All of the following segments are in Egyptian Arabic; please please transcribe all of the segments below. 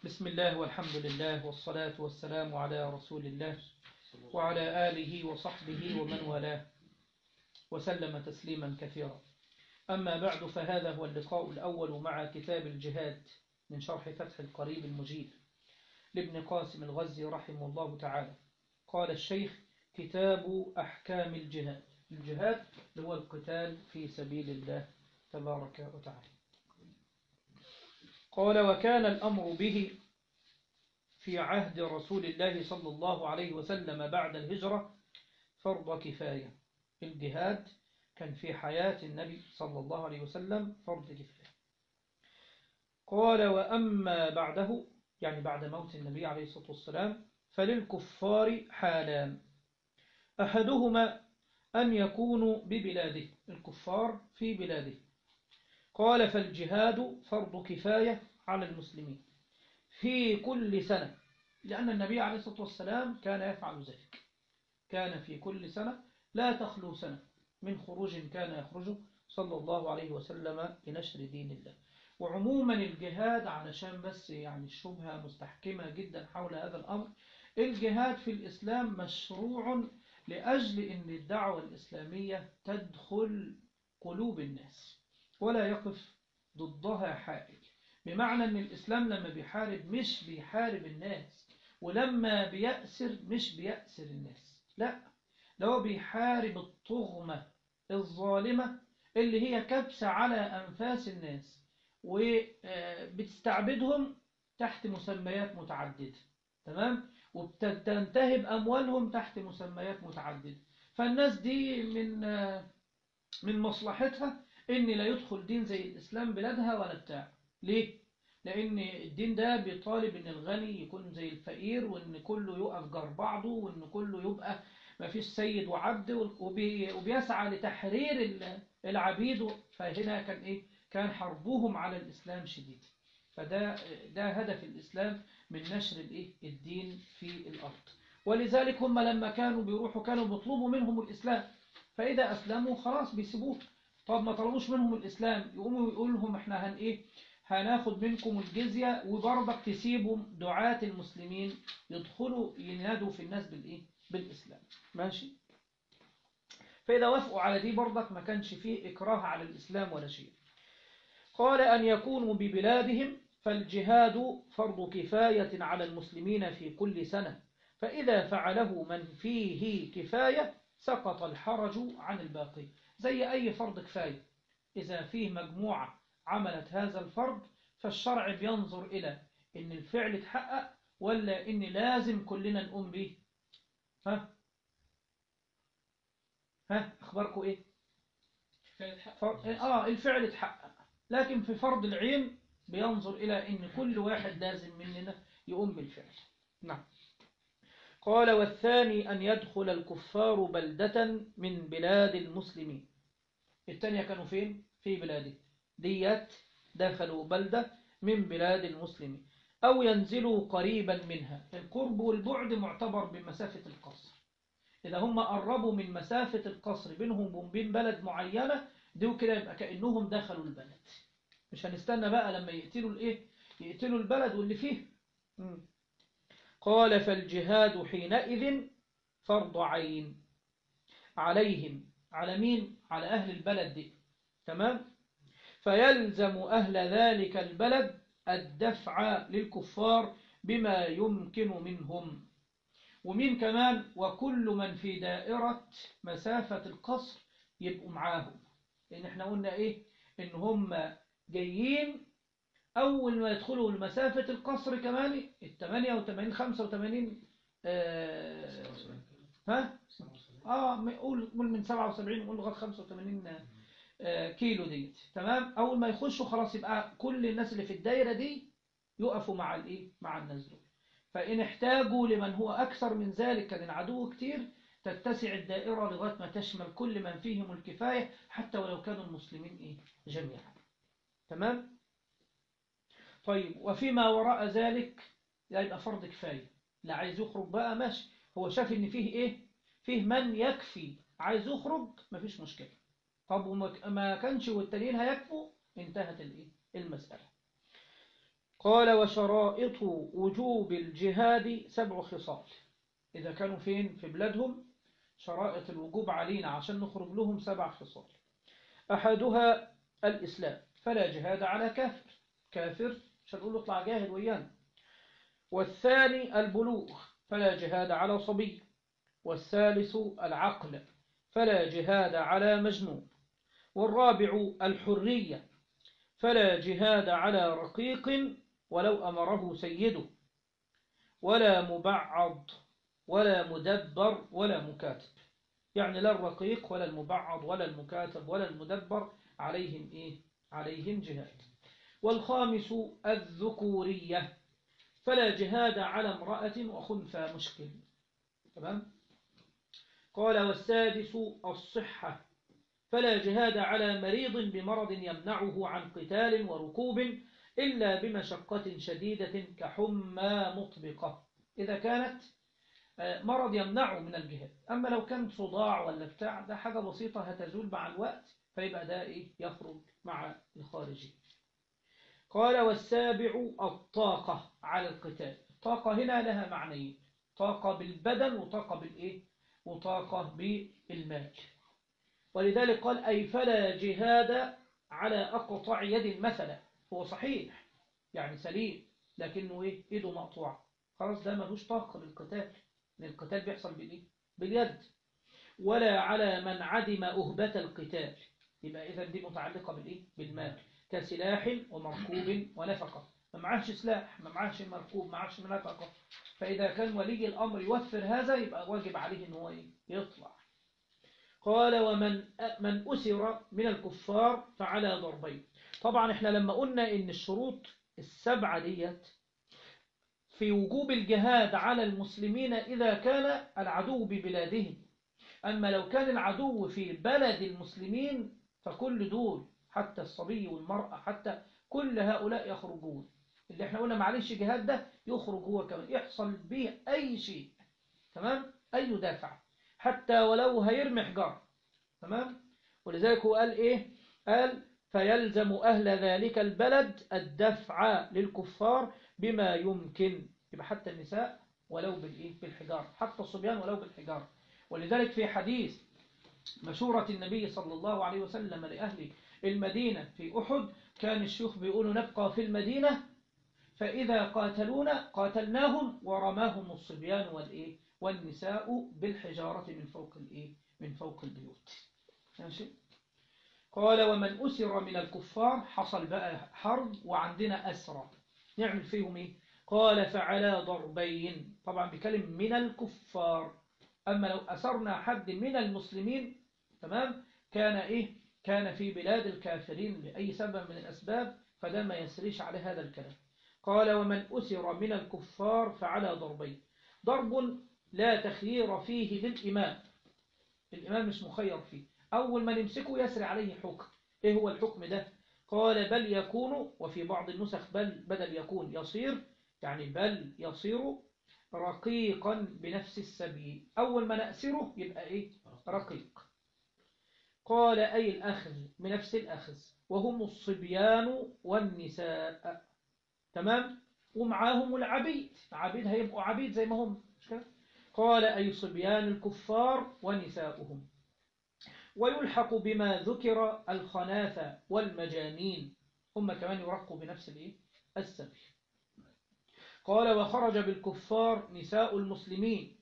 بسم الله والحمد لله والصلاة والسلام على رسول الله وعلى آله وصحبه ومن والاه وسلم تسليما كثيرا أما بعد فهذا هو اللقاء الأول مع كتاب الجهاد من شرح فتح القريب المجيد لابن قاسم الغزي رحمه الله تعالى قال الشيخ كتاب أحكام الجهاد الجهاد هو القتال في سبيل الله تبارك وتعالى قال وكان الأمر به في عهد رسول الله صلى الله عليه وسلم بعد الهجرة فرض كفاية الجهاد كان في حياة النبي صلى الله عليه وسلم فرض كفاية قال وأما بعده يعني بعد موت النبي عليه الصلاة والسلام فللكفار حالان أحدهما أن يكونوا ببلاده الكفار في بلاده قال فالجهاد فرض كفاية على المسلمين في كل سنة لأن النبي عليه الصلاة والسلام كان يفعل ذلك كان في كل سنة لا تخلو سنة من خروج كان يخرجه صلى الله عليه وسلم لنشر دين الله وعموما الجهاد علشان بس يعني الشبهة مستحكمة جدا حول هذا الأمر الجهاد في الإسلام مشروع لأجل أن الدعوة الإسلامية تدخل قلوب الناس ولا يقف ضدها حائل بمعنى أن الإسلام لما بيحارب مش بيحارب الناس ولما بيأسر مش بيأسر الناس لا لو بيحارب الطغمة الظالمة اللي هي كبسة على أنفاس الناس وبتستعبدهم تحت مسميات متعددة تمام وبتنتهب أموالهم تحت مسميات متعددة فالناس دي من من مصلحتها إن لا يدخل دين زي الإسلام بلادها ولا بتاع ليه؟ لأن الدين ده بيطالب إن الغني يكون زي الفقير وإن كله يقف جار بعضه وإن كله يبقى ما فيش سيد وعبد وبيسعى لتحرير العبيد فهنا كان إيه؟ كان حربهم على الإسلام شديد فده ده هدف الإسلام من نشر الإيه؟ الدين في الأرض ولذلك هم لما كانوا بيروحوا كانوا بيطلبوا منهم الإسلام فإذا أسلموا خلاص بيسيبوه طب ما طلبوش منهم الإسلام يقوموا يقول لهم احنا هن إيه هناخد منكم الجزية وبرضك تسيبوا دعاة المسلمين يدخلوا ينادوا في الناس بالإيه بالإسلام ماشي فإذا وافقوا على دي برضك ما كانش فيه إكراه على الإسلام ولا شيء قال أن يكونوا ببلادهم فالجهاد فرض كفاية على المسلمين في كل سنة فإذا فعله من فيه كفاية سقط الحرج عن الباقي زي أي فرض كفاية إذا فيه مجموعة عملت هذا الفرض فالشرع بينظر إلى إن الفعل اتحقق ولا إن لازم كلنا نقوم به ها ها أخباركم إيه فر... آه الفعل اتحقق لكن في فرض العين بينظر إلى إن كل واحد لازم مننا يقوم بالفعل نعم قال والثاني أن يدخل الكفار بلدة من بلاد المسلمين الثانية كانوا فين؟ في بلاده ديت دخلوا بلدة من بلاد المسلمين أو ينزلوا قريبا منها القرب والبعد معتبر بمسافة القصر إذا هم قربوا من مسافة القصر بينهم وبين بلد معينة دي كده يبقى كأنهم دخلوا البلد مش هنستنى بقى لما يقتلوا الإيه يقتلوا البلد واللي فيه م. قال فالجهاد حينئذ فرض عين عليهم على مين على أهل البلد دي تمام فيلزم أهل ذلك البلد الدفع للكفار بما يمكن منهم ومين كمان وكل من في دائرة مسافة القصر يبقوا معاهم لأن احنا قلنا ايه ان هم جايين أول ما يدخلوا المسافة القصر كمان ال 88 85 آه ها اه نقول من 77 نقول لغايه 85 آه كيلو ديت تمام اول ما يخشوا خلاص يبقى كل الناس اللي في الدايره دي يقفوا مع الايه مع الناس دول فان احتاجوا لمن هو اكثر من ذلك كان العدو كتير تتسع الدائره لغايه ما تشمل كل من فيهم الكفايه حتى ولو كانوا المسلمين ايه جميعا تمام طيب وفيما وراء ذلك يبقى فرض كفايه لا عايز يخرج بقى ماشي هو شاف ان فيه ايه فيه من يكفي عايز يخرج مفيش مشكلة طب وما كانش والتانيين هيكفوا انتهت الايه المسألة قال وشرائط وجوب الجهاد سبع خصال إذا كانوا فين في بلادهم شرائط الوجوب علينا عشان نخرج لهم سبع خصال أحدها الإسلام فلا جهاد على كافر كافر مش هنقول له اطلع جاهد ويانا والثاني البلوغ فلا جهاد على صبي والثالث العقل فلا جهاد على مجنون والرابع الحرية فلا جهاد على رقيق ولو أمره سيده ولا مبعض ولا مدبر ولا مكاتب يعني لا الرقيق ولا المبعض ولا المكاتب ولا المدبر عليهم إيه؟ عليهم جهاد والخامس الذكورية فلا جهاد على امرأة وخنثى مشكل تمام قال والسادس الصحة فلا جهاد على مريض بمرض يمنعه عن قتال وركوب إلا بمشقة شديدة كحمى مطبقة إذا كانت مرض يمنعه من الجهاد أما لو كان صداع ولا بتاع ده حاجة بسيطة هتزول مع الوقت فيبقى ده إيه يخرج مع الخارجي قال والسابع الطاقة على القتال الطاقة هنا لها معنيين طاقة بالبدن وطاقة بالإيه وطاقة بالمال ولذلك قال أي فلا جهاد على أقطع يد مثلا هو صحيح يعني سليم لكنه إيه إيده مقطوعة خلاص ده ملوش طاقة للقتال لأن القتال بيحصل بالإيه باليد ولا على من عدم أهبة القتال يبقى إذا دي متعلقة بالإيه بالمال كسلاح ومركوب ونفقة ما معهش سلاح ما معهش مركوب ما معهش نفقة فإذا كان ولي الأمر يوفر هذا يبقى واجب عليه أن هو يطلع قال ومن من أسر من الكفار فعلى ضربين طبعا احنا لما قلنا ان الشروط السبعة ديت في وجوب الجهاد على المسلمين إذا كان العدو ببلادهم أما لو كان العدو في بلد المسلمين فكل دول حتى الصبي والمرأة حتى كل هؤلاء يخرجون اللي احنا قلنا معلش جهاد ده يخرج هو كمان يحصل به أي شيء تمام أي دافع حتى ولو هيرمي حجار تمام ولذلك هو قال إيه قال فيلزم أهل ذلك البلد الدفع للكفار بما يمكن يبقى حتى النساء ولو بالإيه بالحجار حتى الصبيان ولو بالحجار ولذلك في حديث مشورة النبي صلى الله عليه وسلم لأهل المدينة في أحد كان الشيوخ بيقولوا نبقى في المدينة فإذا قاتلونا قاتلناهم ورماهم الصبيان والإيه والنساء بالحجارة من فوق الإيه من فوق البيوت ماشي قال ومن أسر من الكفار حصل بقى حرب وعندنا أسرى نعمل فيهم إيه قال فعلى ضربين طبعا بكلم من الكفار أما لو أسرنا حد من المسلمين تمام كان إيه كان في بلاد الكافرين لأي سبب من الأسباب فده ما يسريش على هذا الكلام قال ومن أسر من الكفار فعلى ضربين ضرب لا تخيير فيه للإمام الإمام مش مخير فيه أول ما نمسكه يسري عليه حكم إيه هو الحكم ده قال بل يكون وفي بعض النسخ بل بدل يكون يصير يعني بل يصير رقيقا بنفس السبيل أول ما نأسره يبقى إيه رقيق قال أي الأخذ بنفس الأخذ وهم الصبيان والنساء تمام ومعاهم العبيد عبيد هيبقوا عبيد زي ما هم قال أي صبيان الكفار ونساؤهم ويلحق بما ذكر الخناثة والمجانين هم كمان يرقوا بنفس الإيه؟ السبيل قال وخرج بالكفار نساء المسلمين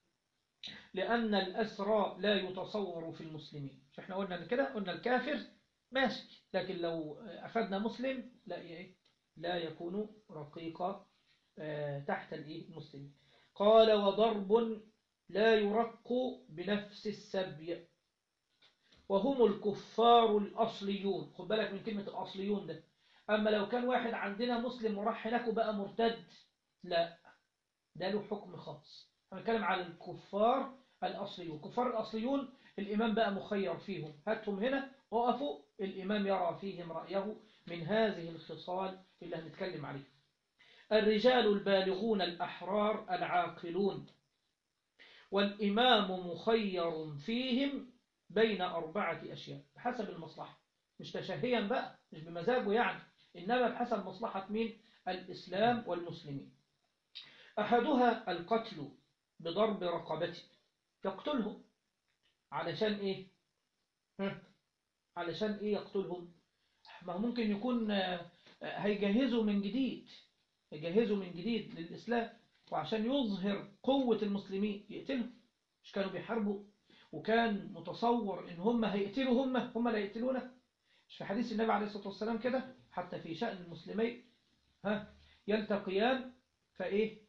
لأن الأسرى لا يتصور في المسلمين احنا قلنا كده قلنا الكافر ماشي لكن لو أخذنا مسلم لا إيه لا يكون رقيقا تحت الإيه المسلمين قال وضرب لا يرق بنفس السبي وهم الكفار الأصليون خد بالك من كلمة الأصليون ده أما لو كان واحد عندنا مسلم وراح هناك وبقى مرتد لا ده له حكم خاص هنتكلم على الكفار الأصليون الكفار الأصليون الإمام بقى مخير فيهم هاتهم هنا وقفوا الإمام يرى فيهم رأيه من هذه الخصال اللي هنتكلم عليه الرجال البالغون الأحرار العاقلون والإمام مخير فيهم بين أربعة أشياء بحسب المصلحة مش تشهيا بقى مش بمزاجه يعني إنما بحسب مصلحة مين الإسلام والمسلمين أحدها القتل بضرب رقبته يقتلهم علشان إيه ها؟ علشان إيه يقتلهم ما ممكن يكون هيجهزوا من جديد يجهزوا من جديد للإسلام وعشان يظهر قوة المسلمين يقتلهم مش كانوا بيحاربوا وكان متصور ان هم هيقتلوا هم هم لا يقتلونه مش في حديث النبي عليه الصلاة والسلام كده حتى في شأن المسلمين ها يلتقيان فايه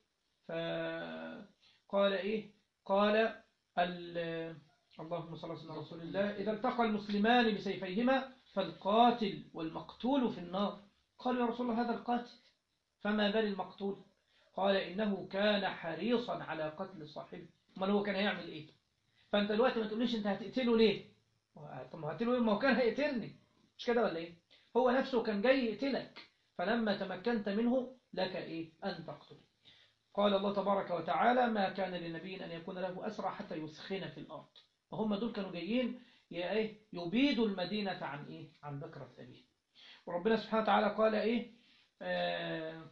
فقال ايه قال اللهم صل على رسول الله إذا التقى المسلمان بسيفيهما فالقاتل والمقتول في النار قال يا رسول الله هذا القاتل فما بال المقتول قال إنه كان حريصا على قتل صاحبه ما هو كان هيعمل إيه فأنت دلوقتي ما تقوليش أنت هتقتله ليه طب ما هتقتله إيه ما هو كان هيقتلني مش كده ولا إيه هو نفسه كان جاي يقتلك فلما تمكنت منه لك إيه أن تقتل قال الله تبارك وتعالى ما كان لنبي أن يكون له أسرع حتى يسخن في الأرض وهم دول كانوا جايين إيه يبيدوا المدينة عن إيه عن بكرة أبيه وربنا سبحانه وتعالى قال إيه آه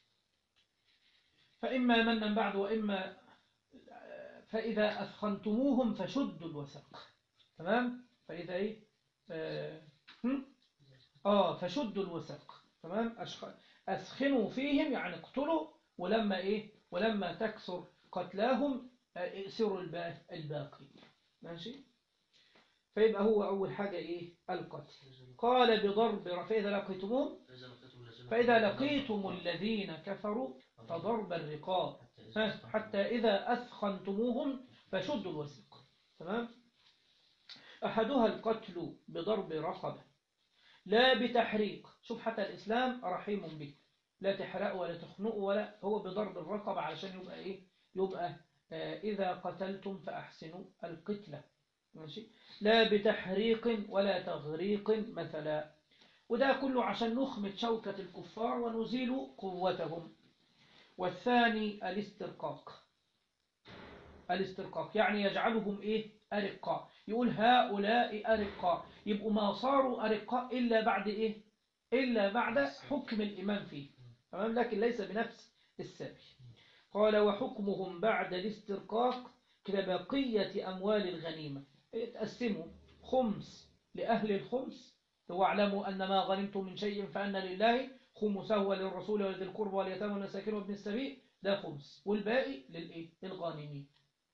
فإما منا بعد وإما فإذا أثخنتموهم فشدوا الوثق تمام فإذا إيه آه, آه فشدوا الوثق تمام أثخنوا فيهم يعني اقتلوا ولما إيه ولما تكثر قتلاهم ائسروا الباقي ماشي فيبقى هو أول حاجة إيه القتل قال بضرب فإذا لقيتموهم فإذا لقيتم الذين كفروا فضرب الرقاب حتى إذا أثخنتموهم فشدوا الوثق تمام أحدها القتل بضرب رقبة لا بتحريق شوف حتى الإسلام رحيم به لا تحرقوا ولا تخنقوا ولا هو بضرب الرقبة علشان يبقى إيه يبقى آه إذا قتلتم فأحسنوا القتلة ماشي لا بتحريق ولا تغريق مثلا وده كله عشان نخمد شوكة الكفار ونزيل قوتهم والثاني الاسترقاق الاسترقاق يعني يجعلهم ايه أرقاء يقول هؤلاء أرقاء يبقوا ما صاروا أرقاء إلا بعد ايه إلا بعد حكم الإمام فيه تمام لكن ليس بنفس السابق قال وحكمهم بعد الاسترقاق كبقية أموال الغنيمة تقسموا خمس لأهل الخمس واعلموا أن ما غنمتم من شيء فأن لله خمسه وللرسول ولذي القربى واليتامى والمساكين وابن السبيل ده خمس والباقي للإيه؟ للغانمين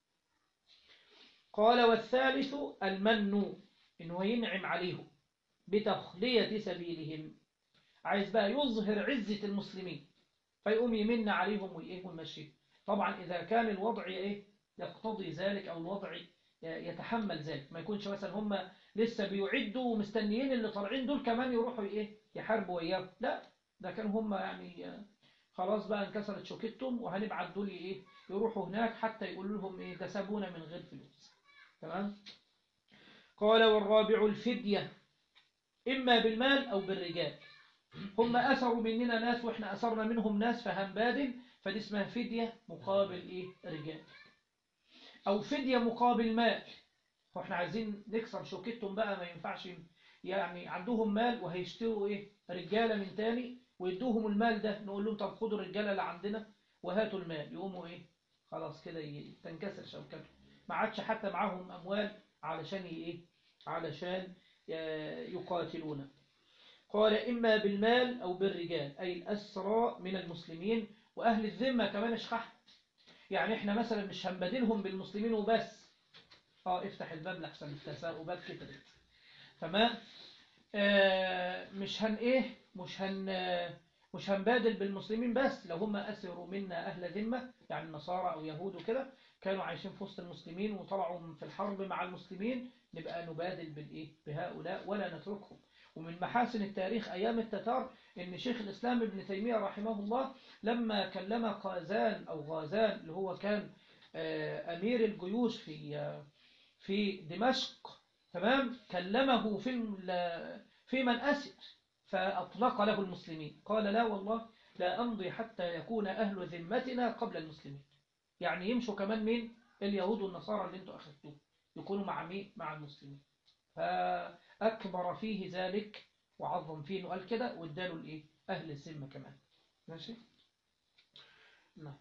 قال والثالث المن إنه ينعم عليهم بتخلية سبيلهم عايز بقى يظهر عزة المسلمين فيقوم يمن عليهم وإيه ويمشي طبعا إذا كان الوضع إيه يقتضي ذلك أو الوضع يتحمل ذلك ما يكونش مثلا هم لسه بيعدوا ومستنيين اللي طالعين دول كمان يروحوا إيه يحاربوا وياه لا ده كانوا هم يعني خلاص بقى انكسرت شوكتهم وهنبعت دول إيه يروحوا هناك حتى يقولوا لهم إيه ده سابونا من غير فلوس تمام قال والرابع الفدية إما بالمال أو بالرجال هم أسروا مننا ناس وإحنا أسرنا منهم ناس فهنبادل فدي اسمها فدية مقابل إيه رجال أو فدية مقابل مال وإحنا عايزين نكسر شوكتهم بقى ما ينفعش يعني عندهم مال وهيشتروا إيه رجالة من تاني ويدوهم المال ده نقول لهم طب خدوا الرجالة اللي عندنا وهاتوا المال يقوموا إيه خلاص كده تنكسر شوكتهم ما عادش حتى معاهم أموال علشان إيه علشان يقاتلون قال إما بالمال أو بالرجال أي الأسرى من المسلمين وأهل الذمة كمان اشخح يعني إحنا مثلا مش هنبادلهم بالمسلمين وبس آه افتح الباب لحسن التساؤبات كترت تمام آه مش هن إيه مش هن مش هنبادل بالمسلمين بس لو هم أسروا منا أهل ذمة يعني نصارى أو يهود وكده كانوا عايشين في وسط المسلمين وطلعوا في الحرب مع المسلمين نبقى نبادل بالإيه بهؤلاء ولا نتركهم ومن محاسن التاريخ أيام التتار إن شيخ الإسلام ابن تيمية رحمه الله لما كلم قازان أو غازان اللي هو كان أمير الجيوش في في دمشق تمام كلمه في في من أسر فأطلق له المسلمين قال لا والله لا أمضي حتى يكون أهل ذمتنا قبل المسلمين يعني يمشوا كمان مين اليهود والنصارى اللي انتوا أخذتوه يكونوا مع مين مع المسلمين فأكبر فيه ذلك وعظم فيه وقال كده واداله الايه اهل الذمه كمان ماشي نعم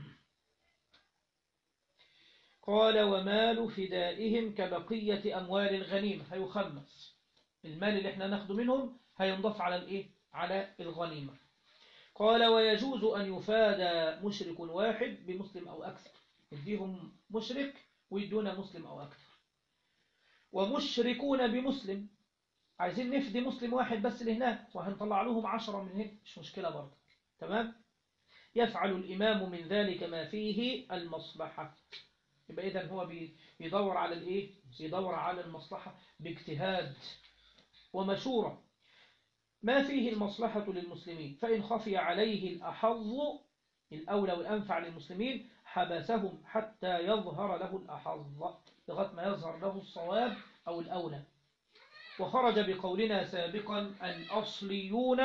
قال ومال فدائهم كبقية أموال الغنيمة هيخمس المال اللي احنا ناخده منهم هينضاف على الايه على الغنيمة قال ويجوز أن يفادى مشرك واحد بمسلم أو أكثر يديهم مشرك ويدونا مسلم أو أكثر ومشركون بمسلم عايزين نفدي مسلم واحد بس لهناك وهنطلع لهم عشرة من هنا مش مشكلة برضه تمام يفعل الإمام من ذلك ما فيه المصلحة يبقى إذن هو بيدور على الإيه بيدور على المصلحة باجتهاد ومشورة ما فيه المصلحة للمسلمين فإن خفي عليه الأحظ الأولى والأنفع للمسلمين حبسهم حتى يظهر له الأحظ لغاية ما يظهر له الصواب أو الأولى وخرج بقولنا سابقا الأصليون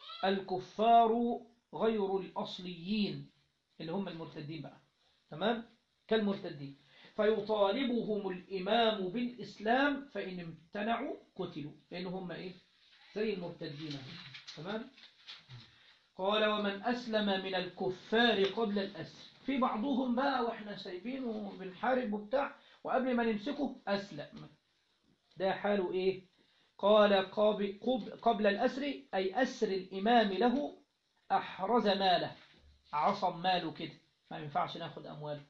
الكفار غير الأصليين اللي هم المرتدين بقى تمام كالمرتدين فيطالبهم الإمام بالإسلام فإن امتنعوا قتلوا لأن هم إيه زي المرتدين تمام قال ومن أسلم من الكفار قبل الأسر في بعضهم بقى وإحنا سايبينه وبنحارب وبتاع وقبل ما نمسكه أسلم ده حاله إيه قال قبل الأسر أي أسر الإمام له أحرز ماله عصم ماله كده ما ينفعش ناخد أمواله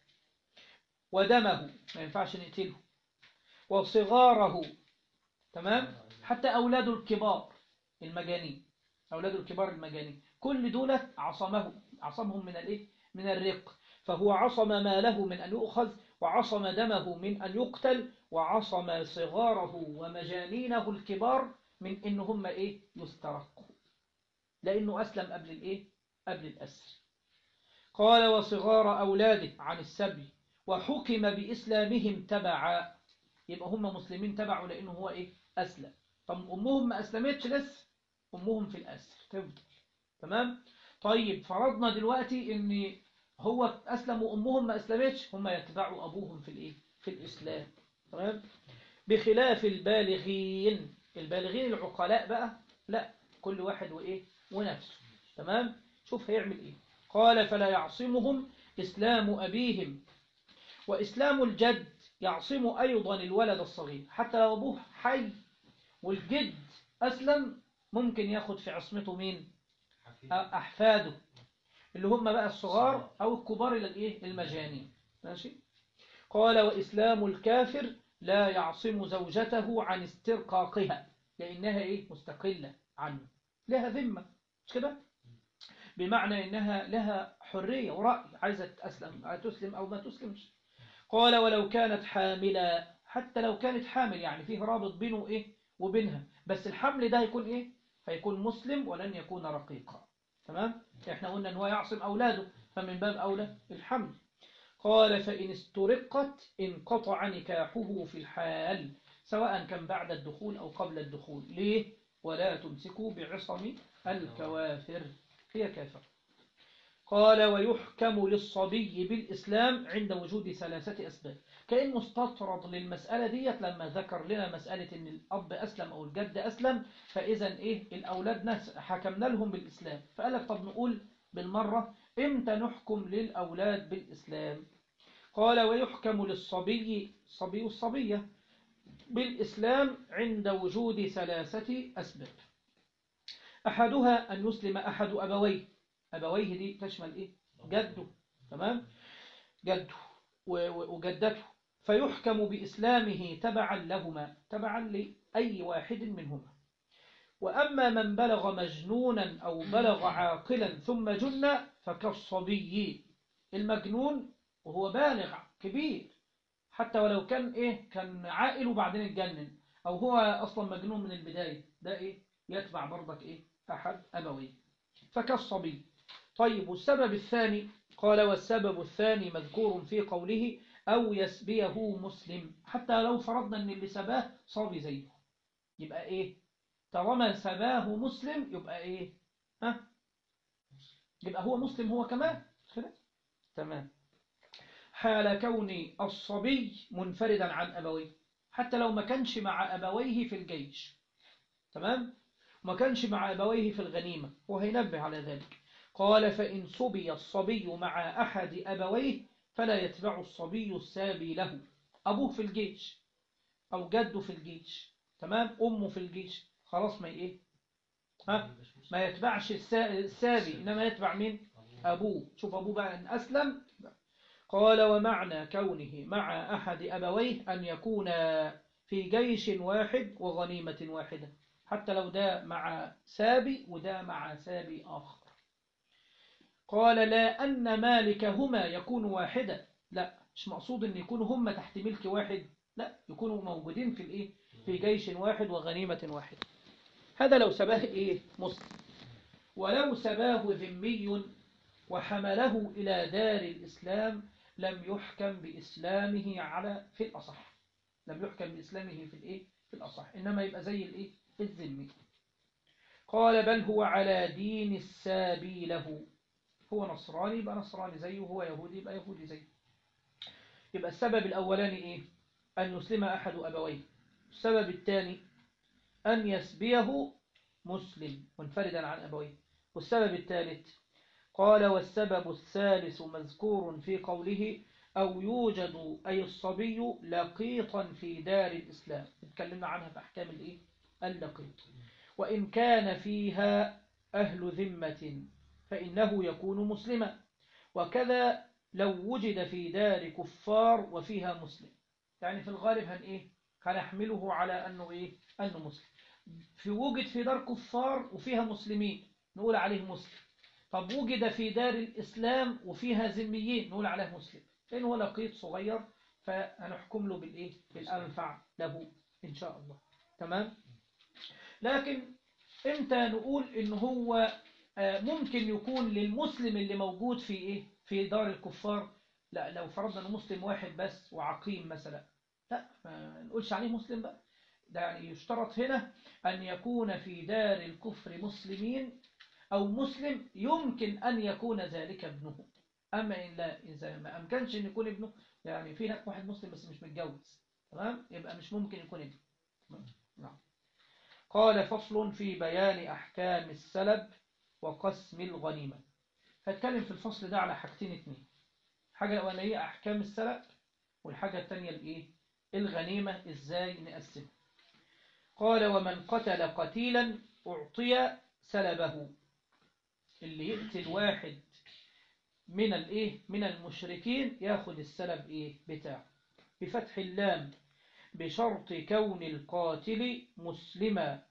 ودمه ما ينفعش نقتله وصغاره تمام حتى أولاده الكبار المجانين أولاده الكبار المجانين كل دولة عصمه عصمهم من الإيه؟ من الرق فهو عصم ماله من أن يؤخذ وعصم دمه من أن يقتل وعصم صغاره ومجانينه الكبار من إن هم إيه يسترقوا لأنه أسلم قبل الإيه قبل الأسر قال وصغار أولاده عن السبي وحكم بإسلامهم تبعا يبقى هم مسلمين تبعوا لأنه هو إيه أسلم طب أمهم ما أسلمتش لسه أمهم في الأسر تفضل تمام طيب فرضنا دلوقتي إن هو أسلم وأمهم ما أسلمتش هم يتبعوا أبوهم في الإيه في الإسلام تمام بخلاف البالغين البالغين العقلاء بقى لا كل واحد وإيه ونفسه تمام شوف هيعمل إيه قال فلا يعصمهم إسلام أبيهم وإسلام الجد يعصم أيضا الولد الصغير حتى لو أبوه حي والجد أسلم ممكن ياخد في عصمته مين أحفاده اللي هم بقى الصغار أو الكبار إلى الإيه المجانين ماشي قال وإسلام الكافر لا يعصم زوجته عن استرقاقها لأنها إيه مستقلة عنه لها ذمة مش كده بمعنى إنها لها حرية ورأي عايزة تسلم تسلم أو ما تسلمش قال ولو كانت حاملة حتى لو كانت حامل يعني فيه رابط بينه إيه وبينها بس الحمل ده يكون إيه هيكون مسلم ولن يكون رقيقا تمام احنا قلنا ان هو يعصم أولاده فمن باب أولى الحمل قال فإن استرقت انقطع نكاحه في الحال سواء كان بعد الدخول أو قبل الدخول ليه ولا تمسكوا بعصم الكوافر هي كافر قال ويحكم للصبي بالإسلام عند وجود ثلاثة أسباب كأنه استطرد للمسألة ديت لما ذكر لنا مسألة أن الأب أسلم أو الجد أسلم فإذا إيه الأولاد ناس حكمنا لهم بالإسلام فقال لك طب نقول بالمرة إمتى نحكم للأولاد بالإسلام قال ويحكم للصبي صبي الصبية بالإسلام عند وجود ثلاثة أسباب أحدها أن يسلم أحد أبويه أبويه دي تشمل إيه جده تمام جده وجدته فيحكم بإسلامه تبعا لهما تبعا لأي واحد منهما وأما من بلغ مجنونا أو بلغ عاقلا ثم جن فكالصبي المجنون وهو بالغ كبير حتى ولو كان إيه كان عائل وبعدين اتجنن أو هو أصلا مجنون من البداية ده إيه يتبع برضك إيه أحد أبويه فكالصبي طيب والسبب الثاني قال والسبب الثاني مذكور في قوله أو يسبيه مسلم حتى لو فرضنا أن اللي سباه صابي زيه يبقى إيه طالما سباه مسلم يبقى إيه ها يبقى هو مسلم هو كمان كده تمام حال كون الصبي منفردا عن أبويه حتى لو ما كانش مع أبويه في الجيش تمام وما كانش مع أبويه في الغنيمة وهينبه على ذلك قال فإن صبي الصبي مع أحد أبويه فلا يتبع الصبي السابي له أبوه في الجيش أو جده في الجيش تمام أمه في الجيش خلاص ما إيه ها ما يتبعش السابي إنما يتبع مين أبوه شوف أبوه بقى أن أسلم قال ومعنى كونه مع أحد أبويه أن يكون في جيش واحد وغنيمة واحدة حتى لو ده مع سابي وده مع سابي آخر قال لا أن مالكهما يكون واحدة لا مش مقصود أن يكونوا هما تحت ملك واحد لا يكونوا موجودين في الإيه في جيش واحد وغنيمة واحدة هذا لو سباه إيه مسلم ولو سباه ذمي وحمله إلى دار الإسلام لم يحكم بإسلامه على في الأصح لم يحكم بإسلامه في الإيه في الأصح إنما يبقى زي الإيه الذمي قال بل هو على دين السابي له هو نصراني يبقى نصراني زيه وهو يهودي يبقى يهودي زيه يبقى السبب الأولاني إيه أن يسلم أحد أبويه السبب الثاني أن يسبيه مسلم منفردا عن أبويه والسبب الثالث قال والسبب الثالث مذكور في قوله أو يوجد أي الصبي لقيطا في دار الإسلام اتكلمنا عنها في أحكام الإيه؟ اللقيط وإن كان فيها أهل ذمة فإنه يكون مسلما وكذا لو وجد في دار كفار وفيها مسلم يعني في الغالب هن إيه؟ هنحمله على أنه إيه؟ أنه مسلم في وجد في دار كفار وفيها مسلمين نقول عليه مسلم طب وجد في دار الإسلام وفيها ذميين نقول عليه مسلم لأن هو لقيط صغير فهنحكم له بالإيه؟ بالأنفع له إن شاء الله تمام لكن امتى نقول إن هو ممكن يكون للمسلم اللي موجود في إيه؟ في دار الكفار لا لو فرضنا أنه مسلم واحد بس وعقيم مثلا لا ما نقولش عليه مسلم بقى ده يعني يشترط هنا أن يكون في دار الكفر مسلمين أو مسلم يمكن أن يكون ذلك ابنه أما إن لا إذا ما أمكنش أن يكون ابنه يعني في هناك واحد مسلم بس مش متجوز تمام يبقى مش ممكن يكون ابنه نعم قال فصل في بيان أحكام السلب وقسم الغنيمة هتكلم في الفصل ده على حاجتين اتنين حاجة الأولانية أحكام السلب والحاجة الثانية الإيه الغنيمة إزاي نقسمها قال ومن قتل قتيلا أعطي سلبه اللي يقتل واحد من الايه من المشركين ياخد السلب ايه بتاعه بفتح اللام بشرط كون القاتل مسلما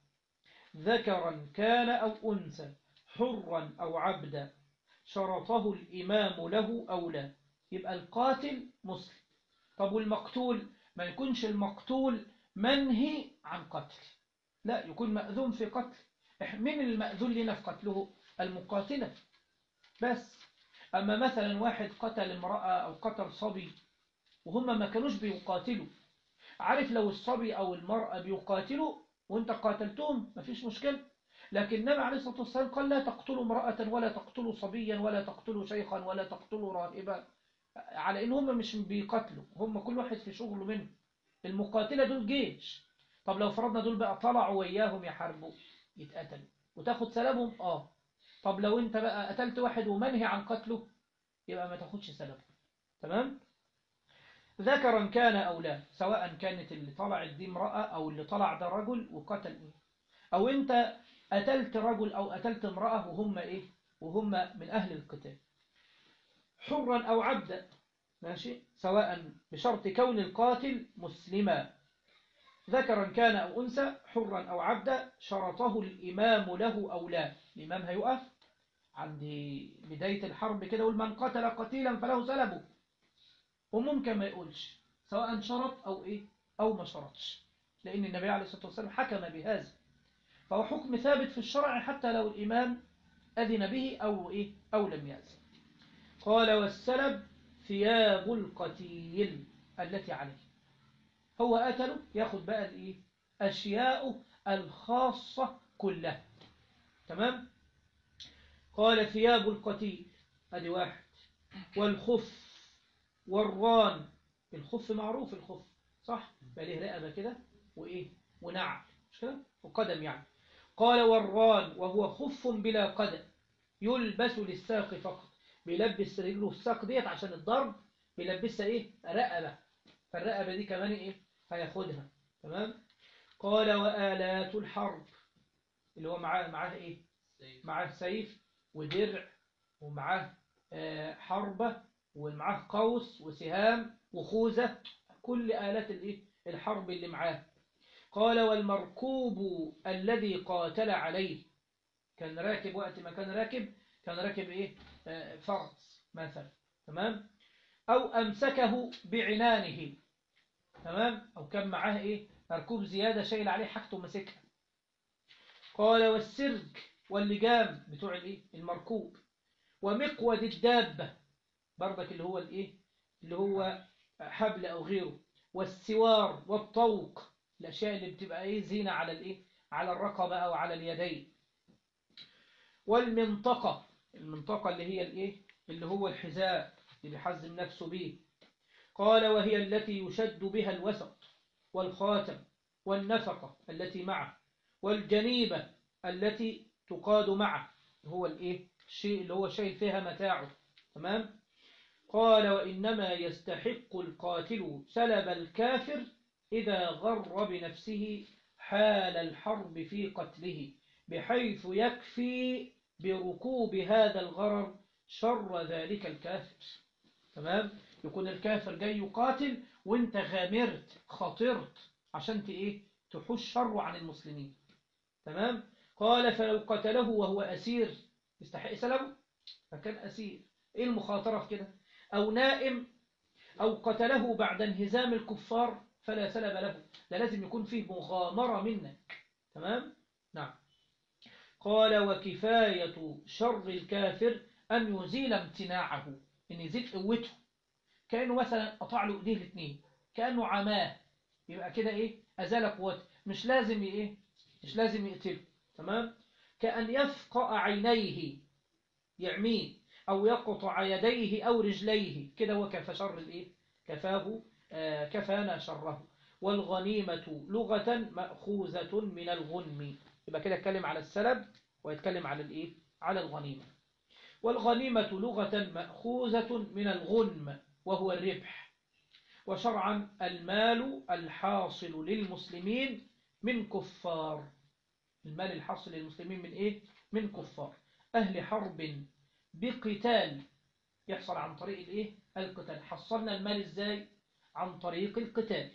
ذكرا كان أو أنثى حرا أو عبدا شرطه الإمام له أو لا يبقى القاتل مسلم طب والمقتول ما يكونش المقتول منهي عن قتل لا يكون مأذون في قتل من المأذون لنا في قتله المقاتلة بس أما مثلا واحد قتل امرأة أو قتل صبي وهم ما كانوش بيقاتلوا عارف لو الصبي أو المرأة بيقاتلوا وانت قاتلتهم مفيش مشكلة لكن النبي عليه الصلاة والسلام قال لا تقتلوا امرأة ولا تقتلوا صبيا ولا تقتلوا شيخا ولا تقتلوا راهبا على ان هم مش بيقاتلوا هم كل واحد في شغله منه المقاتلة دول جيش طب لو فرضنا دول بقى طلعوا وياهم يحاربوا يتقتلوا وتاخد سلامهم اه طب لو انت بقى قتلت واحد ومنهي عن قتله يبقى ما تاخدش سلامه تمام ذكرا كان أو لا سواء كانت اللي طلعت دي امرأة أو اللي طلع ده رجل وقتل إيه أو أنت قتلت رجل أو قتلت امرأة وهم إيه وهم من أهل القتال حرا أو عبدا ماشي سواء بشرط كون القاتل مسلما ذكرا كان أو أنثى حرا أو عبدا شرطه الإمام له أو لا الإمام هيقف عند بداية الحرب كده يقول من قتل قتيلا فله سلبه وممكن ما يقولش سواء شرط أو إيه أو ما شرطش لأن النبي عليه الصلاة والسلام حكم بهذا فهو حكم ثابت في الشرع حتى لو الإمام أذن به أو إيه أو لم يأذن قال والسلب ثياب القتيل التي عليه هو قتله ياخد بقى الإيه أشياء الخاصة كلها تمام قال ثياب القتيل ادي واحد والخف والران الخف معروف الخف صح بقى ليه رقبه كده وايه ونعل مش كده وقدم يعني قال والران وهو خف بلا قدم يلبس للساق فقط بيلبس رجله الساق ديت عشان الضرب بيلبسها ايه رقبة فالرقبة دي كمان ايه هياخدها تمام قال وآلات الحرب اللي هو معاه معاه ايه معاه سيف ودرع ومعاه آه، حربة ومعاه قوس وسهام وخوذة كل آلات الايه الحرب اللي معاه قال والمركوب الذي قاتل عليه كان راكب وقت ما كان راكب كان راكب ايه آه، فرس مثلا تمام او امسكه بعنانه تمام او كان معاه ايه مركوب زيادة شايل عليه حاجته ماسكها قال والسرج واللجام بتوع الايه المركوب ومقود الدابة برضك اللي هو الايه اللي هو حبل او غيره والسوار والطوق الاشياء اللي بتبقى ايه زينة على الايه على الرقبة او على اليدين والمنطقة المنطقة اللي هي الايه اللي هو الحذاء اللي بيحزم نفسه به قال وهي التي يشد بها الوسط والخاتم والنفقة التي معه والجنيبة التي تقاد معه هو الايه الشيء اللي هو شايل فيها متاعه تمام قال وإنما يستحق القاتل سلب الكافر إذا غر بنفسه حال الحرب في قتله بحيث يكفي بركوب هذا الغرر شر ذلك الكافر تمام يكون الكافر جاي يقاتل وانت غامرت خاطرت عشان ت- ايه تحوش شره عن المسلمين تمام قال فلو قتله وهو أسير يستحق سلبه فكان أسير ايه المخاطرة في كده أو نائم أو قتله بعد انهزام الكفار فلا سلب له ده لازم يكون فيه مغامرة منك تمام نعم قال وكفاية شر الكافر أن يزيل امتناعه أن يزيل قوته كأنه مثلا قطع له إيديه الاثنين كأنه عماه يبقى كده إيه أزال قوته مش لازم إيه مش لازم يقتله تمام كأن يفقأ عينيه يعميه أو يقطع يديه أو رجليه كده وكفى شر الإيه كفاه آه كفانا شره والغنيمة لغة مأخوذة من الغنم يبقى كده اتكلم على السلب ويتكلم على الإيه على الغنيمة والغنيمة لغة مأخوذة من الغنم وهو الربح وشرعا المال الحاصل للمسلمين من كفار المال الحاصل للمسلمين من إيه؟ من كفار أهل حرب بقتال يحصل عن طريق الإيه؟ القتال حصلنا المال إزاي؟ عن طريق القتال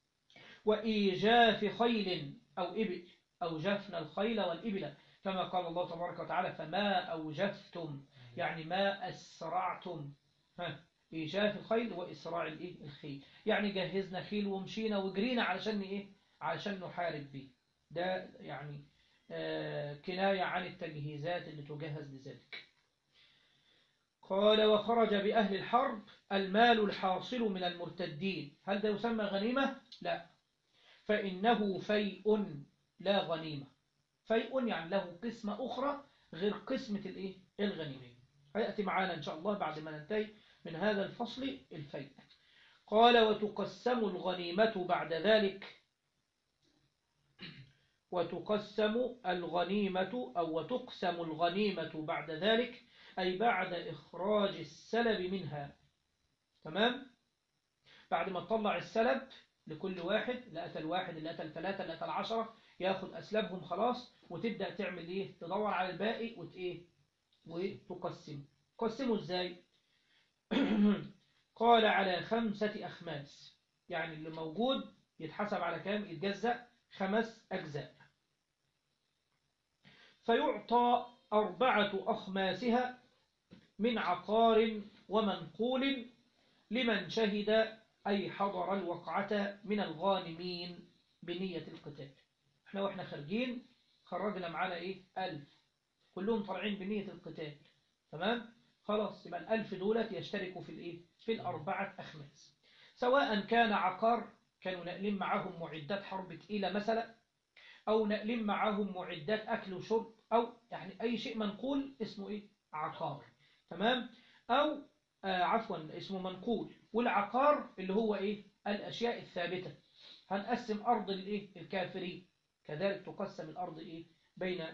وإيجاف خيل أو إبل أوجفنا الخيل والإبل كما قال الله تبارك وتعالى فما أوجفتم يعني ما أسرعتم ها إيجاف الخيل وإسراع الإيه؟ الخيل يعني جهزنا خيل ومشينا وجرينا علشان إيه؟ علشان نحارب به ده يعني آه كناية عن التجهيزات اللي تجهز لذلك قال وخرج بأهل الحرب المال الحاصل من المرتدين هل ده يسمى غنيمة؟ لا فإنه فيء لا غنيمة فيء يعني له قسمة أخرى غير قسمة الإيه؟ الغنيمة هيأتي معانا إن شاء الله بعد ما ننتهي من هذا الفصل الفيء قال وتقسم الغنيمة بعد ذلك وتقسم الغنيمة أو وتقسم الغنيمة بعد ذلك أي بعد إخراج السلب منها تمام بعد ما تطلع السلب لكل واحد اللي أتى الواحد اللي أتى الثلاثة اللي أتى العشرة ياخد أسلبهم خلاص وتبدأ تعمل إيه تدور على الباقي وت إيه وتقسم قسمه إزاي قال على خمسة أخماس يعني اللي موجود يتحسب على كام يتجزأ خمس أجزاء فيعطى أربعة أخماسها من عقار ومنقول لمن شهد أي حضر الوقعة من الغانمين بنية القتال احنا واحنا خارجين خرجنا معانا ايه ألف كلهم طالعين بنية القتال تمام خلاص يبقى الألف دولت يشتركوا في الايه في الأربعة أخماس سواء كان عقار كانوا ناقلين معاهم معدات حرب تقيلة مثلا أو ناقلين معاهم معدات أكل وشرب أو يعني أي شيء منقول اسمه إيه عقار تمام أو آه عفوا اسمه منقول والعقار اللي هو إيه الأشياء الثابتة هنقسم أرض الإيه الكافرين كذلك تقسم الأرض إيه بين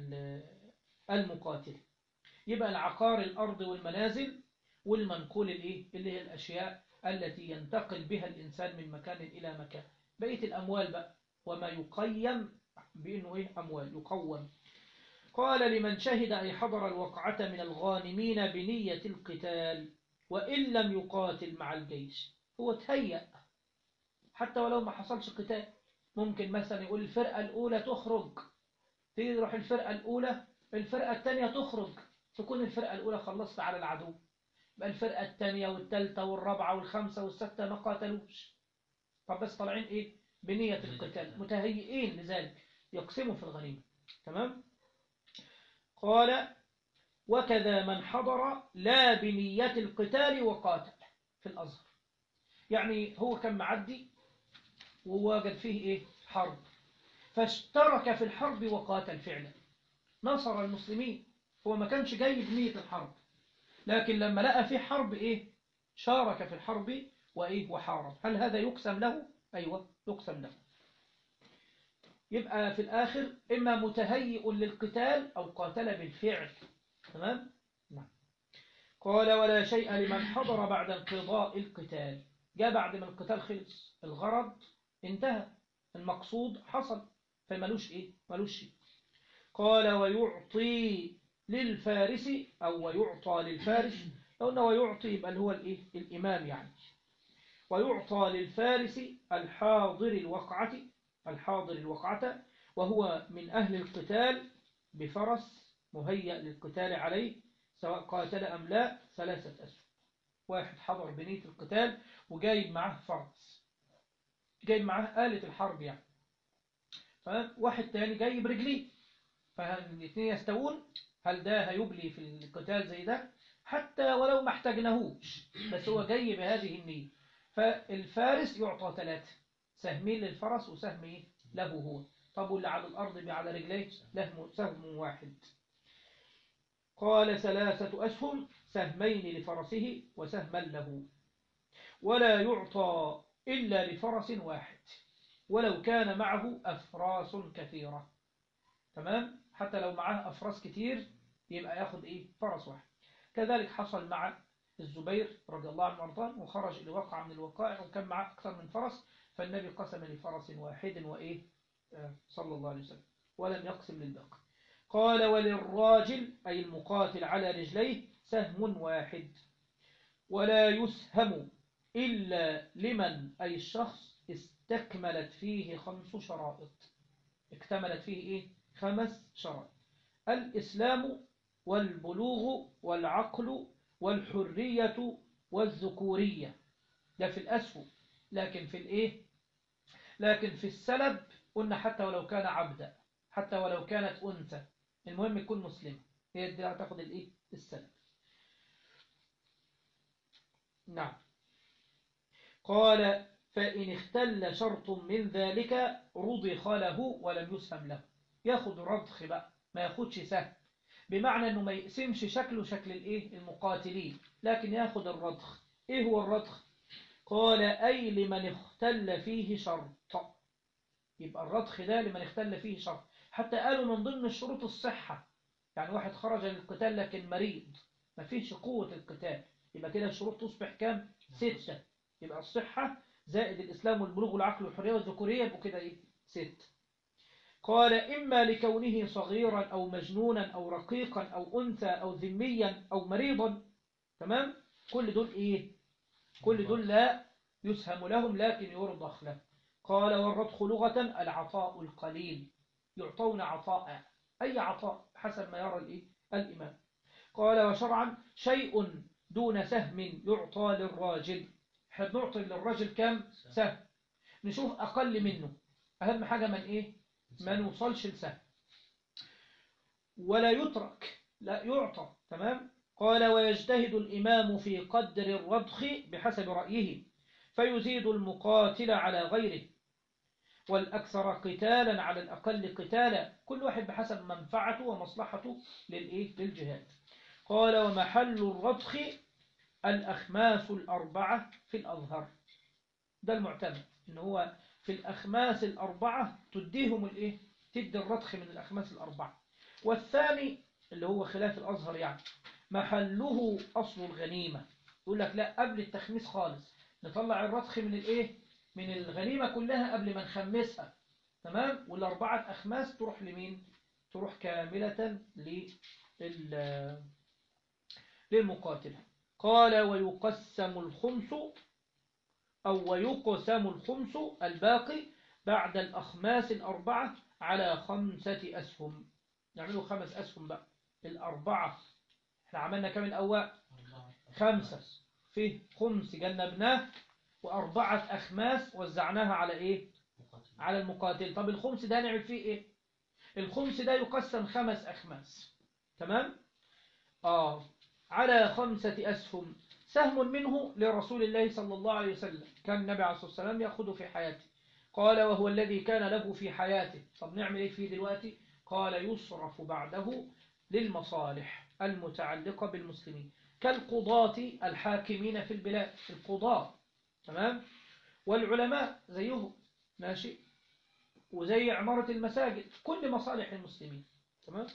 المقاتل يبقى العقار الأرض والمنازل والمنقول الإيه؟ اللي هي الأشياء التي ينتقل بها الإنسان من مكان إلى مكان بقية الأموال بقى وما يقيم بأنه إيه أموال يقوم قال لمن شهد أي حضر الوقعة من الغانمين بنية القتال وإن لم يقاتل مع الجيش هو تهيأ حتى ولو ما حصلش قتال ممكن مثلا يقول الفرقة الأولى تخرج تروح الفرقة الأولى الفرقة الثانية تخرج تكون الفرقة الأولى خلصت على العدو بقى الفرقة الثانية والثالثة والرابعة والخامسة والستة ما قاتلوش طب بس طالعين إيه بنية القتال متهيئين لذلك يقسموا في الغنيمة تمام قال وكذا من حضر لا بنية القتال وقاتل في الأزهر يعني هو كان معدي ووجد فيه إيه حرب فاشترك في الحرب وقاتل فعلا نصر المسلمين هو ما كانش جاي بنية الحرب لكن لما لقى في حرب إيه شارك في الحرب وإيه وحارب هل هذا يقسم له أيوة يقسم له يبقى في الآخر إما متهيئ للقتال أو قاتل بالفعل تمام نعم قال ولا شيء لمن حضر بعد انقضاء القتال جاء بعد ما القتال خلص الغرض انتهى المقصود حصل فملوش إيه ملوش شيء قال ويعطي للفارس أو ويعطى للفارس لو أنه ويعطي يبقى اللي هو الإيه الإمام يعني ويعطى للفارس الحاضر الوقعة الحاضر الوقعة وهو من أهل القتال بفرس مهيأ للقتال عليه سواء قاتل أم لا ثلاثة أسهم واحد حضر بنية القتال وجايب معاه فرس جايب معاه آلة الحرب يعني واحد تاني جاي برجليه فالاثنين يستوون هل ده هيبلي في القتال زي ده حتى ولو ما احتاجناهوش بس هو جاي بهذه النية فالفارس يعطى ثلاثة سهمين للفرس وسهم ايه له هو طب واللي على الأرض على رجليه له سهم واحد قال ثلاثة أسهم سهمين لفرسه وسهما له ولا يعطى إلا لفرس واحد ولو كان معه أفراس كثيرة تمام حتى لو معه أفراس كتير يبقى ياخد إيه فرس واحد كذلك حصل مع الزبير رضي الله عنه وارضاه وخرج إلى وقع من الوقائع وكان معه أكثر من فرس فالنبي قسم لفرس واحد وإيه آه صلى الله عليه وسلم ولم يقسم للباقي قال وللراجل أي المقاتل على رجليه سهم واحد ولا يسهم إلا لمن أي الشخص استكملت فيه خمس شرائط اكتملت فيه إيه؟ خمس شرائط الإسلام والبلوغ والعقل والحرية والذكورية ده في الأسهم لكن في الإيه لكن في السلب قلنا حتى ولو كان عبدا حتى ولو كانت أنثى المهم يكون مسلم هي دي هتاخد الإيه السلب نعم قال فإن اختل شرط من ذلك رضخ له ولم يسهم له ياخد رضخ بقى ما ياخدش سهم بمعنى انه ما يقسمش شكله شكل الايه المقاتلين لكن ياخد الرضخ ايه هو الرضخ قال اي لمن اختل فيه شرط يبقى الرضخ ده لمن اختل فيه شرط حتى قالوا من ضمن الشروط الصحة يعني واحد خرج للقتال لكن مريض ما فيش قوة القتال يبقى كده الشروط تصبح كام ستة يبقى الصحة زائد الإسلام والبلوغ والعقل والحرية والذكورية يبقوا كده إيه ست قال إما لكونه صغيرا أو مجنونا أو رقيقا أو أنثى أو ذميا أو مريضا تمام كل دول إيه كل دول لا يسهم لهم لكن يرضخ له قال والرضخ لغة العطاء القليل يعطون عطاء أي عطاء حسب ما يرى الإيه الإمام قال وشرعا شيء دون سهم يعطى للراجل احنا بنعطي للراجل كم سهم نشوف أقل منه أهم حاجة من إيه ما نوصلش لسهم ولا يترك لا يعطى تمام قال ويجتهد الإمام في قدر الرضخ بحسب رأيه فيزيد المقاتل على غيره والأكثر قتالا على الأقل قتالا كل واحد بحسب منفعته ومصلحته للإيه؟ للجهاد قال ومحل الرضخ الأخماس الأربعة في الأظهر ده المعتمد إن هو في الأخماس الأربعة تديهم الإيه؟ تدي الرضخ من الأخماس الأربعة والثاني اللي هو خلاف الأزهر يعني محله أصل الغنيمة يقول لك لا قبل التخميس خالص نطلع الرضخ من الايه من الغنيمة كلها قبل ما نخمسها تمام والأربعة أخماس تروح لمين تروح كاملة لل للمقاتل قال ويقسم الخمس أو ويقسم الخمس الباقي بعد الأخماس الأربعة على خمسة أسهم نعملوا خمس أسهم بقى الأربعة احنا عملنا كم الأول خمسة فيه خمس جنبناه وأربعة أخماس وزعناها على إيه على المقاتل طب الخمس ده نعمل فيه إيه الخمس ده يقسم خمس أخماس تمام آه على خمسة أسهم سهم منه لرسول الله صلى الله عليه وسلم كان النبي عليه الصلاة والسلام يأخذه في حياته قال وهو الذي كان له في حياته طب نعمل ايه فيه دلوقتي قال يصرف بعده للمصالح المتعلقة بالمسلمين كالقضاة الحاكمين في البلاد القضاة تمام والعلماء زيهم ماشي وزي عمارة المساجد كل مصالح المسلمين تمام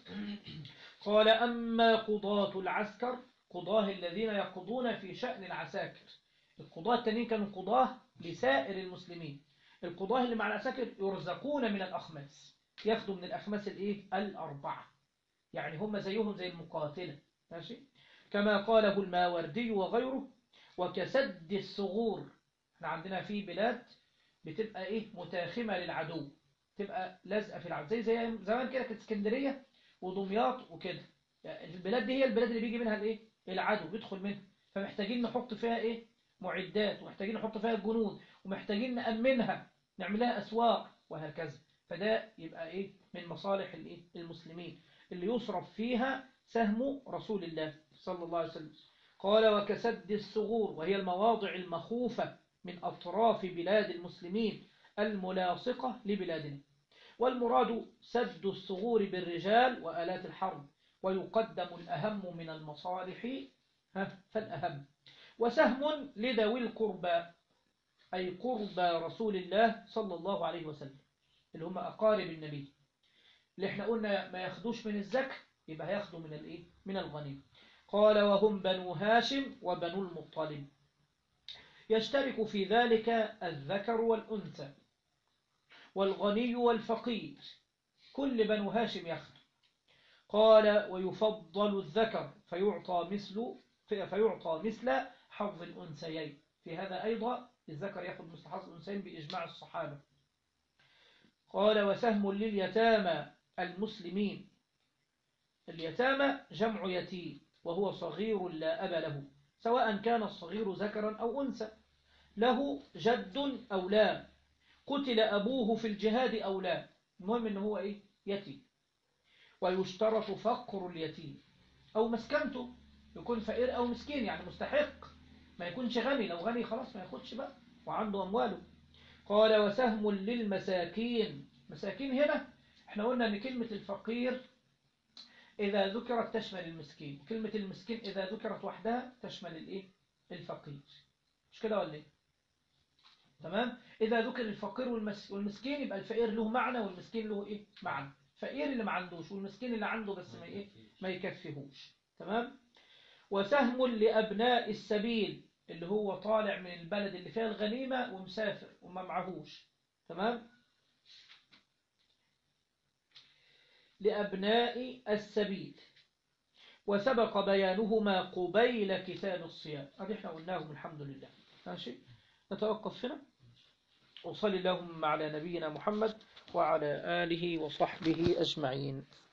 قال أما قضاة العسكر قضاه الذين يقضون في شأن العساكر القضاة التانيين كانوا قضاه لسائر المسلمين القضاه اللي مع العساكر يرزقون من الأخماس ياخدوا من الأخماس الإيه؟ الأربعة يعني هم زيهم زي المقاتلة ماشي كما قاله الماوردي وغيره وكسد الثغور احنا عندنا في بلاد بتبقى ايه متاخمة للعدو تبقى لازقة في العدو زي زي زمان كده كانت اسكندرية ودمياط وكده يعني البلاد دي هي البلاد اللي بيجي منها الايه العدو بيدخل منها فمحتاجين نحط فيها ايه معدات ومحتاجين نحط فيها جنود ومحتاجين نأمنها نعمل لها أسواق وهكذا فده يبقى إيه من مصالح الإيه المسلمين اللي يصرف فيها سهم رسول الله صلى الله عليه وسلم قال وكسد الثغور وهي المواضع المخوفة من أطراف بلاد المسلمين الملاصقة لبلادنا والمراد سد الثغور بالرجال وآلات الحرب ويقدم الأهم من المصالح فالأهم وسهم لذوي القربى أي قربى رسول الله صلى الله عليه وسلم اللي هم أقارب النبي اللي احنا قلنا ما ياخدوش من الزكاة يبقى هياخدوا من الايه من الغنيمة قال وهم بنو هاشم وبنو المطلب يشترك في ذلك الذكر والأنثى والغني والفقير كل بنو هاشم ياخد قال ويفضل الذكر فيعطى مثل فيعطى مثل حظ الأنثيين في هذا أيضا الذكر يأخذ مثل حظ الأنثيين بإجماع الصحابة قال وسهم لليتامى المسلمين اليتامى جمع يتيم وهو صغير لا أب له سواء كان الصغير ذكرا أو أنثى له جد أو لا قتل أبوه في الجهاد أو لا المهم أنه هو إيه؟ يتيم ويشترط فقر اليتيم أو مسكنته يكون فقير أو مسكين يعني مستحق ما يكونش غني لو غني خلاص ما ياخدش بقى وعنده أمواله قال وسهم للمساكين مساكين هنا احنا قلنا ان كلمة الفقير إذا ذكرت تشمل المسكين كلمة المسكين إذا ذكرت وحدها تشمل الإيه؟ الفقير مش كده ولا إيه؟ تمام إذا ذكر الفقير والمسكين يبقى الفقير له معنى والمسكين له إيه؟ معنى فقير اللي ما عندوش والمسكين اللي عنده بس ما إيه؟ ما يكفيهوش تمام وسهم لأبناء السبيل اللي هو طالع من البلد اللي فيها الغنيمة ومسافر وما معهوش تمام لأبناء السبيل وسبق بيانهما قبيل كتاب الصيام هذه احنا قلناهم الحمد لله ماشي نتوقف هنا وصلي اللهم على نبينا محمد وعلى آله وصحبه أجمعين